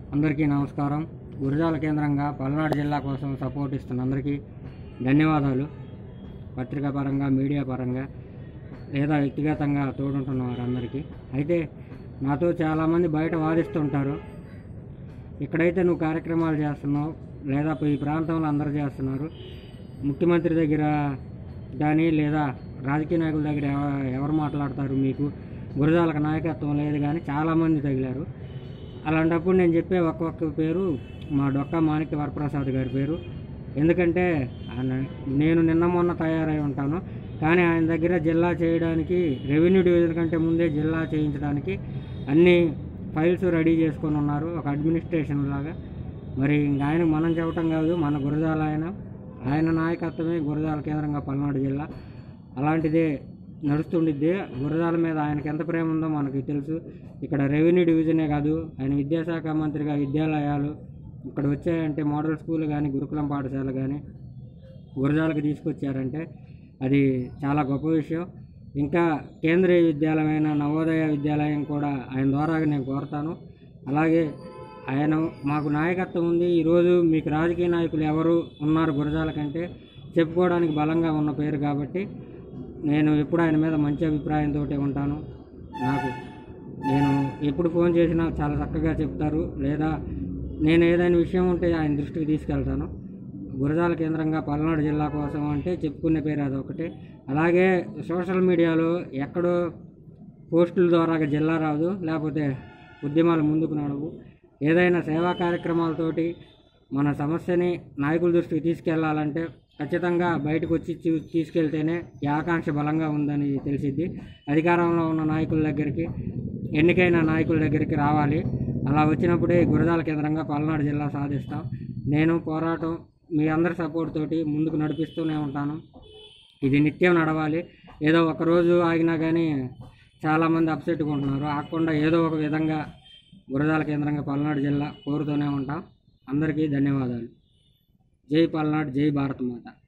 అందరికీ నమస్కారం గురజాల కేంద్రంగా పల్నాడు జిల్లా కోసం సపోర్ట్ ఇస్తున్న అందరికీ ధన్యవాదాలు పత్రికా పరంగా మీడియా పరంగా లేదా వ్యక్తిగతంగా తోడుంటున్న వారందరికీ అయితే నాతో చాలామంది బయట వాదిస్తుంటారు ఇక్కడైతే నువ్వు కార్యక్రమాలు చేస్తున్నావు లేదా ఈ ప్రాంతంలో అందరూ చేస్తున్నారు ముఖ్యమంత్రి దగ్గర కానీ లేదా రాజకీయ నాయకుల దగ్గర ఎవ- ఎవరు మాట్లాడతారు మీకు గురజాలకు నాయకత్వం లేదు కానీ చాలామంది తగిలారు అలాంటప్పుడు నేను చెప్పే ఒక్కొక్క పేరు మా డొక్కా మాణిక్య వరప్రసాద్ గారి పేరు ఎందుకంటే ఆయన నేను నిన్న మొన్న తయారై ఉంటాను కానీ ఆయన దగ్గర జిల్లా చేయడానికి రెవెన్యూ డివిజన్ కంటే ముందే జిల్లా చేయించడానికి అన్ని ఫైల్స్ రెడీ చేసుకొని ఉన్నారు ఒక అడ్మినిస్ట్రేషన్ లాగా మరి ఇంక ఆయన మనం చెప్పటం కాదు మన గురజాల ఆయన ఆయన నాయకత్వమే గురజాల కేంద్రంగా పల్నాడు జిల్లా అలాంటిదే నడుస్తుండిద్ది గురజాల మీద ఆయనకి ఎంత ప్రేమ ఉందో మనకి తెలుసు ఇక్కడ రెవెన్యూ డివిజనే కాదు ఆయన విద్యాశాఖ మంత్రిగా విద్యాలయాలు ఇక్కడ వచ్చాయంటే మోడల్ స్కూల్ కానీ గురుకులం పాఠశాల కానీ గురజాలకు తీసుకొచ్చారంటే అది చాలా గొప్ప విషయం ఇంకా కేంద్రీయ విద్యాలయమైన నవోదయ విద్యాలయం కూడా ఆయన ద్వారా నేను కోరుతాను అలాగే ఆయన మాకు నాయకత్వం ఉంది ఈరోజు మీకు రాజకీయ నాయకులు ఎవరు ఉన్నారు గురజాల కంటే చెప్పుకోవడానికి బలంగా ఉన్న పేరు కాబట్టి నేను ఎప్పుడు ఆయన మీద మంచి అభిప్రాయంతో ఉంటాను నాకు నేను ఎప్పుడు ఫోన్ చేసినా చాలా చక్కగా చెప్తారు లేదా నేను ఏదైనా విషయం ఉంటే ఆయన దృష్టికి తీసుకెళ్తాను గురజాల కేంద్రంగా పల్నాడు జిల్లా కోసం అంటే చెప్పుకునే పేరు అదొకటే అలాగే సోషల్ మీడియాలో ఎక్కడో పోస్టుల ద్వారా జిల్లా రాదు లేకపోతే ఉద్యమాలు ముందుకు నడవు ఏదైనా సేవా కార్యక్రమాలతోటి మన సమస్యని నాయకుల దృష్టికి తీసుకెళ్లాలంటే ఖచ్చితంగా బయటకు వచ్చి చూ- తీసుకెళ్తేనే ఈ ఆకాంక్ష బలంగా ఉందని తెలిసిద్ది అధికారంలో ఉన్న నాయకుల దగ్గరికి ఎన్నికైన నాయకుల దగ్గరికి రావాలి అలా వచ్చినప్పుడే గురజాల కేంద్రంగా పల్నాడు జిల్లా సాధిస్తాం నేను పోరాటం మీ అందరి సపోర్ట్ తోటి ముందుకు నడిపిస్తూనే ఉంటాను ఇది నిత్యం నడవాలి ఏదో ఒక రోజు ఆగినా కానీ చాలామంది అప్సెట్గా ఉంటున్నారు ఆగకుండా ఏదో ఒక విధంగా గురజాల కేంద్రంగా పల్నాడు జిల్లా కోరుతూనే ఉంటాం అందరికీ ధన్యవాదాలు జై పల్నాడు జై భారత మాత